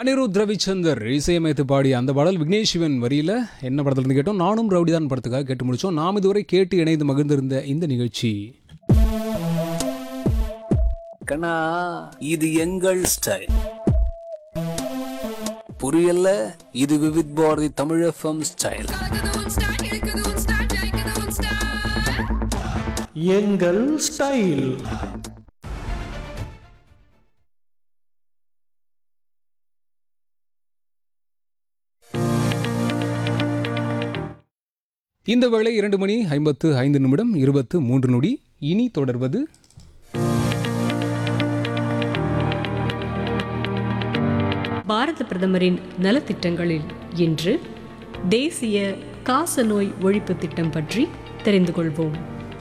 அனிருத் ரவிச்சந்தர் இசையமைத்து பாடிய அந்த பாடல் விக்னேஷ் சிவன் வரியில என்ன படத்துல இருந்து கேட்டோம் நானும் ரவுடிதான் படத்துக்காக கேட்டு முடிச்சோம் நாம் இதுவரை கேட்டு இணைந்து மகிழ்ந்திருந்த இந்த நிகழ்ச்சி கண்ணா இது எங்கள் ஸ்டைல் புரியல இது விவித் பாரதி தமிழ் எஃப்எம் ஸ்டைல் எங்கள் ஸ்டைல் இந்த வேளை இரண்டு மணி ஐம்பத்து ஐந்து நிமிடம் இருபத்து மூன்று நொடி இனி தொடர்வது பாரத பிரதமரின் நலத்திட்டங்களில் இன்று தேசிய காசநோய் ஒழிப்பு திட்டம் பற்றி தெரிந்து கொள்வோம்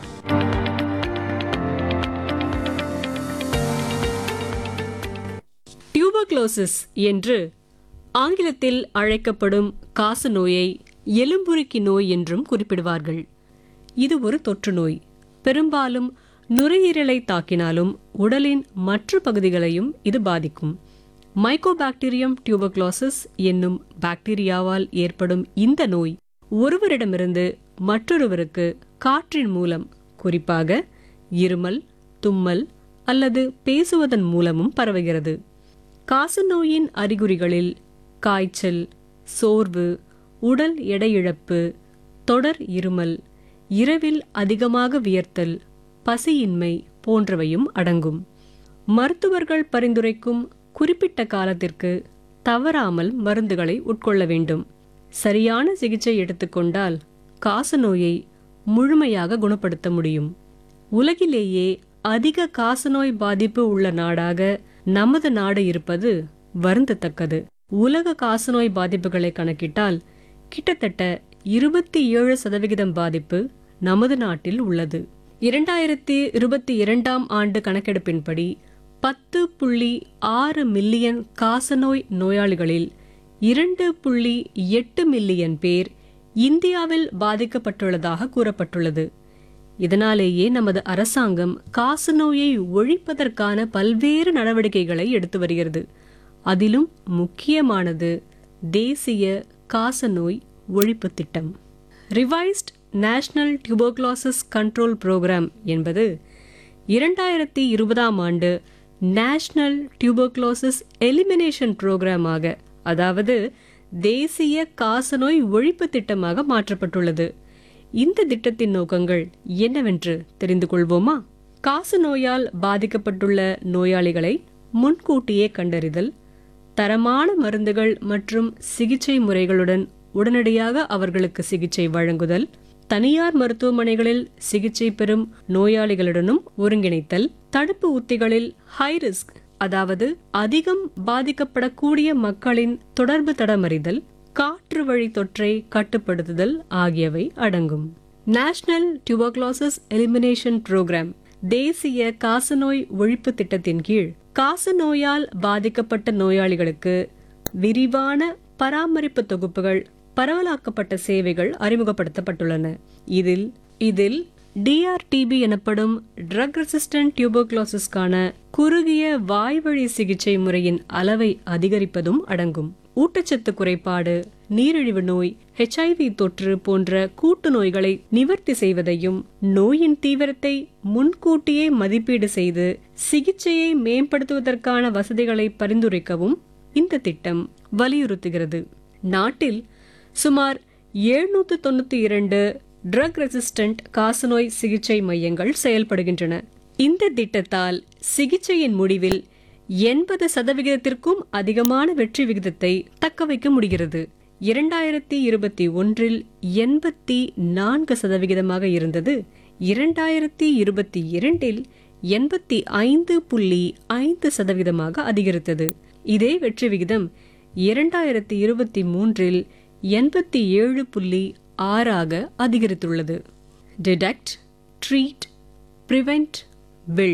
டியூபர்குலோசிஸ் என்று ஆங்கிலத்தில் அழைக்கப்படும் காசநோயை எலும்புருக்கி நோய் என்றும் குறிப்பிடுவார்கள் இது ஒரு தொற்று நோய் பெரும்பாலும் நுரையீரலை தாக்கினாலும் உடலின் மற்ற பகுதிகளையும் இது பாதிக்கும் மைக்கோபாக்டீரியம் டியூபர்குலோசிஸ் என்னும் பாக்டீரியாவால் ஏற்படும் இந்த நோய் ஒருவரிடமிருந்து மற்றொருவருக்கு காற்றின் மூலம் குறிப்பாக இருமல் தும்மல் அல்லது பேசுவதன் மூலமும் பரவுகிறது காசநோயின் அறிகுறிகளில் காய்ச்சல் சோர்வு உடல் எடையிழப்பு தொடர் இருமல் இரவில் அதிகமாக வியர்த்தல் பசியின்மை போன்றவையும் அடங்கும் மருத்துவர்கள் பரிந்துரைக்கும் குறிப்பிட்ட காலத்திற்கு தவறாமல் மருந்துகளை உட்கொள்ள வேண்டும் சரியான சிகிச்சை எடுத்துக்கொண்டால் காசநோயை முழுமையாக குணப்படுத்த முடியும் உலகிலேயே அதிக காசநோய் பாதிப்பு உள்ள நாடாக நமது நாடு இருப்பது வருந்தத்தக்கது உலக காசநோய் பாதிப்புகளை கணக்கிட்டால் கிட்டத்தட்ட இருபத்தி ஏழு சதவிகிதம் பாதிப்பு நமது நாட்டில் உள்ளது இரண்டாயிரத்தி இருபத்தி இரண்டாம் ஆண்டு கணக்கெடுப்பின்படி பத்து புள்ளி ஆறு மில்லியன் காசநோய் நோயாளிகளில் இரண்டு புள்ளி எட்டு மில்லியன் பேர் இந்தியாவில் பாதிக்கப்பட்டுள்ளதாக கூறப்பட்டுள்ளது இதனாலேயே நமது அரசாங்கம் காசநோயை ஒழிப்பதற்கான பல்வேறு நடவடிக்கைகளை எடுத்து வருகிறது அதிலும் முக்கியமானது தேசிய காசநோய் ஒழிப்பு திட்டம் revised national tuberculosis control programme என்பது இரண்டாயிரத்தி இருபதாம் ஆண்டு நேஷனல் டியூபர்குலோசிஸ் எலிமினேஷன் புரோகிராமாக அதாவது தேசிய காசநோய் ஒழிப்பு திட்டமாக மாற்றப்பட்டுள்ளது இந்த திட்டத்தின் நோக்கங்கள் என்னவென்று தெரிந்து கொள்வோமா காசநோயால் பாதிக்கப்பட்டுள்ள நோயாளிகளை முன்கூட்டியே கண்டறிதல் தரமான மருந்துகள் மற்றும் சிகிச்சை முறைகளுடன் உடனடியாக அவர்களுக்கு சிகிச்சை வழங்குதல் தனியார் மருத்துவமனைகளில் சிகிச்சை பெறும் நோயாளிகளுடனும் ஒருங்கிணைத்தல் தடுப்பு உத்திகளில் ஹை ரிஸ்க் அதாவது அதிகம் பாதிக்கப்படக்கூடிய மக்களின் தொடர்பு தடமறிதல் காற்று வழி தொற்றை கட்டுப்படுத்துதல் ஆகியவை அடங்கும் நேஷனல் டியூபர்குலோசிஸ் எலிமினேஷன் புரோகிராம் தேசிய காசநோய் ஒழிப்பு திட்டத்தின் கீழ் காசநோயால் பாதிக்கப்பட்ட நோயாளிகளுக்கு விரிவான பராமரிப்பு தொகுப்புகள் பரவலாக்கப்பட்ட சேவைகள் அறிமுகப்படுத்தப்பட்டுள்ளன இதில் இதில் டிஆர்டிபி எனப்படும் ட்ரக் ரெசிஸ்டன்ட் டியூபர்குலோசிஸ்க்கான குறுகிய வாய்வழி சிகிச்சை முறையின் அளவை அதிகரிப்பதும் அடங்கும் ஊட்டச்சத்து குறைபாடு நீரிழிவு நோய் ஹெச்ஐவி தொற்று போன்ற கூட்டு நோய்களை நிவர்த்தி செய்வதையும் நோயின் தீவிரத்தை முன்கூட்டியே மதிப்பீடு செய்து சிகிச்சையை மேம்படுத்துவதற்கான வசதிகளை பரிந்துரைக்கவும் இந்த திட்டம் வலியுறுத்துகிறது நாட்டில் சுமார் எழுநூத்து தொண்ணூத்தி இரண்டு ட்ரக் ரெசிஸ்டன்ட் காசநோய் சிகிச்சை மையங்கள் செயல்படுகின்றன இந்த திட்டத்தால் சிகிச்சையின் முடிவில் எண்பது சதவிகிதத்திற்கும் அதிகமான வெற்றி விகிதத்தை தக்க வைக்க முடிகிறது இரண்டாயிரத்தி இருபத்தி ஒன்றில் எண்பத்தி நான்கு சதவிகிதமாக இருந்தது இரண்டாயிரத்தி இருபத்தி இரண்டில் எண்பத்தி ஐந்து புள்ளி ஐந்து சதவீதமாக அதிகரித்தது இதே வெற்றி விகிதம் இரண்டாயிரத்தி இருபத்தி மூன்றில் எண்பத்தி ஏழு புள்ளி ஆறாக அதிகரித்துள்ளது டிடெக்ட் ட்ரீட் பிரிவென்ட் பில்ட்